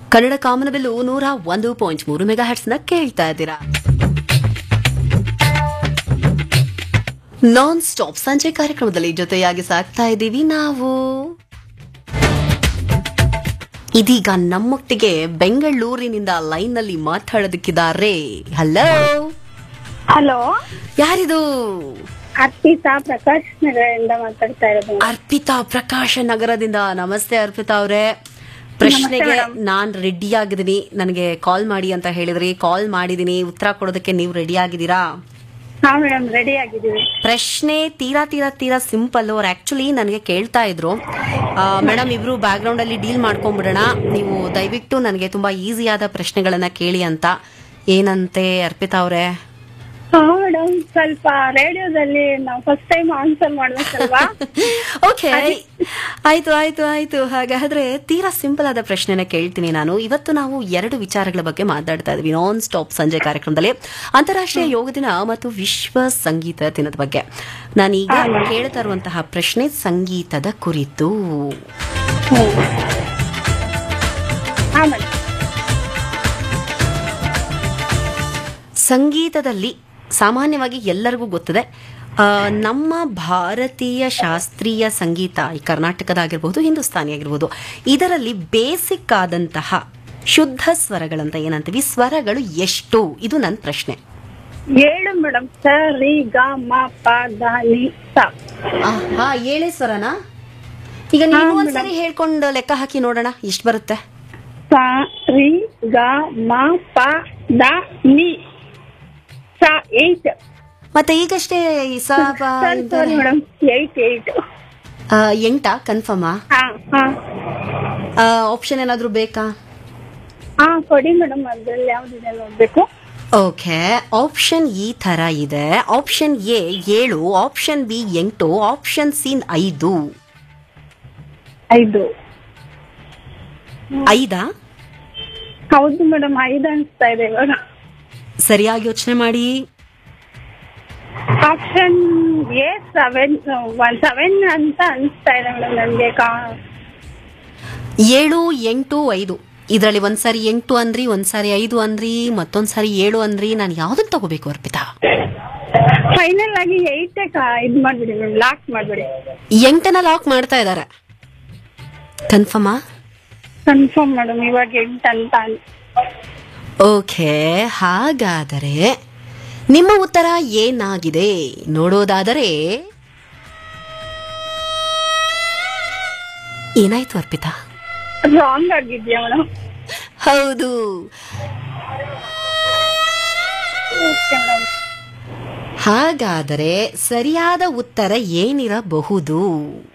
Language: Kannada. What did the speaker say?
ಕನ್ನಡ ಕಾಮನಬಿಲ್ಲು ನೂರ ಒಂದು ಪಾಯಿಂಟ್ ಮೂರು ಮೆಗಾ ನ ಕೇಳ್ತಾ ಇದ್ದೀರಾ ನಾನ್ ಸ್ಟಾಪ್ ಸಂಜೆ ಕಾರ್ಯಕ್ರಮದಲ್ಲಿ ಜೊತೆಯಾಗಿ ಸಾಕ್ತಾ ಇದ್ದೀವಿ ನಾವು ಇದೀಗ ನಮ್ಮೊಟ್ಟಿಗೆ ಬೆಂಗಳೂರಿನಿಂದ ಲೈನ್ ನಲ್ಲಿ ಮಾತಾಡೋದಕ್ಕಿದ್ದಾರೆ ಹಲೋ ಹಲೋ ಯಾರಿದು ಅರ್ಪಿತಾ ಪ್ರಕಾಶ್ ನಗರದಿಂದ ಮಾತಾಡ್ತಾ ಇರೋದು ಅರ್ಪಿತಾ ಪ್ರಕಾಶ ನಗರದಿಂದ ನಮಸ್ತೆ ಅರ್ಪಿತಾ ಅವರೇ ಪ್ರಶ್ನೆಗೆ ನಾನ್ ರೆಡಿ ಆಗಿದ್ದೀನಿ ನನಗೆ ಕಾಲ್ ಮಾಡಿ ಅಂತ ಹೇಳಿದ್ರಿ ಕಾಲ್ ಮಾಡಿದೀನಿ ಉತ್ತರ ಕೊಡೋದಕ್ಕೆ ನೀವು ರೆಡಿ ಆಗಿದ್ದೀರಾ ಹಾ ಮೇಡಮ್ ರೆಡಿ ಆಗಿದ್ದೀವಿ ಪ್ರಶ್ನೆ ತೀರಾ ತೀರಾ ತೀರಾ ಸಿಂಪಲ್ ಅವ್ರು ಆಕ್ಚುಲಿ ನನಗೆ ಕೇಳ್ತಾ ಇದ್ರು ಮೇಡಮ್ ಇಬ್ರು ಬ್ಯಾಕ್ ಗ್ರೌಂಡ್ ಅಲ್ಲಿ ಡೀಲ್ ಮಾಡ್ಕೊಂಡ್ಬಿಡೋಣ ನೀವು ದಯವಿಟ್ಟು ನನಗೆ ತುಂಬಾ ಈಸಿ ಆದ ಪ್ರಶ್ನೆಗಳನ್ನ ಕೇಳಿ ಅಂತ ಏನಂತೆ ಅರ್ಪಿತಾ ಅವರೇ ಹಾ ಮೇಡಮ್ ಸ್ವಲ್ಪ ರೇಡಿಯೋದಲ್ಲಿ ನಾವು ಫಸ್ಟ್ ಟೈಮ್ ಆನ್ಸರ್ ಮಾಡ್ಬೇಕಲ್ವಾ ಓಕೆ ಆಯ್ತು ಆಯ್ತು ಆಯ್ತು ಹಾಗಾದ್ರೆ ತೀರಾ ಸಿಂಪಲ್ ಆದ ಪ್ರಶ್ನೆನ ಕೇಳ್ತೀನಿ ನಾನು ಇವತ್ತು ನಾವು ಎರಡು ವಿಚಾರಗಳ ಬಗ್ಗೆ ಮಾತಾಡ್ತಾ ಇದ್ವಿ ನಾನ್ ಸ್ಟಾಪ್ ಸಂಜೆ ಕಾರ್ಯಕ್ರಮದಲ್ಲಿ ಅಂತಾರಾಷ್ಟ್ರೀಯ ಯೋಗ ದಿನ ಮತ್ತು ವಿಶ್ವ ಸಂಗೀತ ದಿನದ ಬಗ್ಗೆ ನಾನೀಗ ಕೇಳ್ತಾ ಇರುವಂತಹ ಪ್ರಶ್ನೆ ಸಂಗೀತದ ಕುರಿತು ಹಾ ಮೇಡಮ್ ಸಂಗೀತದಲ್ಲಿ ಸಾಮಾನ್ಯವಾಗಿ ಎಲ್ಲರಿಗೂ ಗೊತ್ತದೆ ಆ, ನಮ್ಮ ಭಾರತೀಯ ಶಾಸ್ತ್ರೀಯ ಸಂಗೀತ ಈ ಕರ್ನಾಟಕದಾಗಿರ್ಬೋದು ಹಿಂದೂಸ್ತಾನಿ ಆಗಿರ್ಬೋದು ಇದರಲ್ಲಿ ಬೇಸಿಕ್ ಆದಂತಹ ಶುದ್ಧ ಸ್ವರಗಳಂತ ಏನಂತೀವಿ ಸ್ವರಗಳು ಎಷ್ಟು ಇದು ನನ್ನ ಪ್ರಶ್ನೆ ಏಳು ಮೇಡಮ್ ಸ ರಿ ಗ ಮ ಪ ದ ನಿ ಸ ಹಾ ಏಳೇ ಸ್ವರನಾ ಈಗ ನೀವು ಒಂದ್ಸರಿ ಹೇಳ್ಕೊಂಡು ಲೆಕ್ಕ ಹಾಕಿ ನೋಡೋಣ ಎಷ್ಟು ಬರುತ್ತೆ ಸ ರಿ ಗ ಮ ಪ ದ ನಿ ಸ ಏಟ್ ಮತ್ತೆ ಈಗಷ್ಟೇ ಈ ಸ ಪ sorry sorry madam eight eight ಆ, ಎಂಟಾ ಕನ್ಫರ್ಮಾ ಹಾ ಹಾ ಆಪ್ಷನ್ ಏನಾದ್ರೂ ಬೇಕಾ ಹಾ ಕೊಡಿ ಮೇಡಮ್ ಅದ್ರಲ್ಲಿ ಯಾವ್ದಿದೆ ನೋಡ್ಬೇಕು ಓಕೆ ಆಪ್ಷನ್ ಈ ತರ ಇದೆ ಆಪ್ಷನ್ ಎ ಏಳು ಆಪ್ಷನ್ ಬಿ ಎಂಟು ಆಪ್ಷನ್ ಸಿ ಐದು ಐದು ಐದಾ ಹೌದು ಮೇಡಮ್ ಐದು ಅನ್ಸ್ತಾ ಇದೆ ಇವಾಗ ಸರಿಯಾಗಿ ಯೋಚನೆ ಮಾಡಿ option A seven one seven ಅಂತ ಅನಿಸ್ತಾ ಇದೆ ಮೇಡಮ್ ನನಗೆ ಏಳು ಎಂಟು ಐದು ಇದರಲ್ಲಿ ಒಂದ್ಸಾರಿ ಎಂಟು ಅಂದ್ರಿ ಒಂದ್ಸಾರಿ ಐದು ಅಂದ್ರಿ ಮತ್ತೊಂದ್ಸಾರಿ ಏಳು ಅಂದ್ರಿ ನಾನು ಯಾವ್ದನ್ನ ತಗೋಬೇಕು ಅರ್ಪಿತಾ ಫೈನಲ್ ಆಗಿ ಏಟ್ ಇದ್ ಮಾಡ್ಬಿಡಿ ಮೇಡಮ್ ಲಾಕ್ ಮಾಡ್ಬಿಡಿ ಎಂಟನ ಲಾಕ್ ಮಾಡ್ತಾ ಇದ್ದಾರೆ ಕನ್ಫರ್ಮಾ ಕನ್ಫರ್ಮ್ ಮೇಡಮ್ ಇವಾಗ ಎಂಟ್ ಅಂತ ಅನ್- ಓಕೆ ಹಾಗಾದರೆ ನಿಮ್ಮ ಉತ್ತರ ಏನಾಗಿದೆ ನೋಡೋದಾದರೆ ಏನಾಯ್ತು ಅರ್ಪಿತಾ ರಾಂಗ್ ಆಗಿದ್ಯಾ ಮೇಡಮ್ ಹೌದು ಓಕೆ ಮೇಡಮ್ ಹಾಗಾದರೆ ಸರಿಯಾದ ಉತ್ತರ ಏನಿರಬಹುದು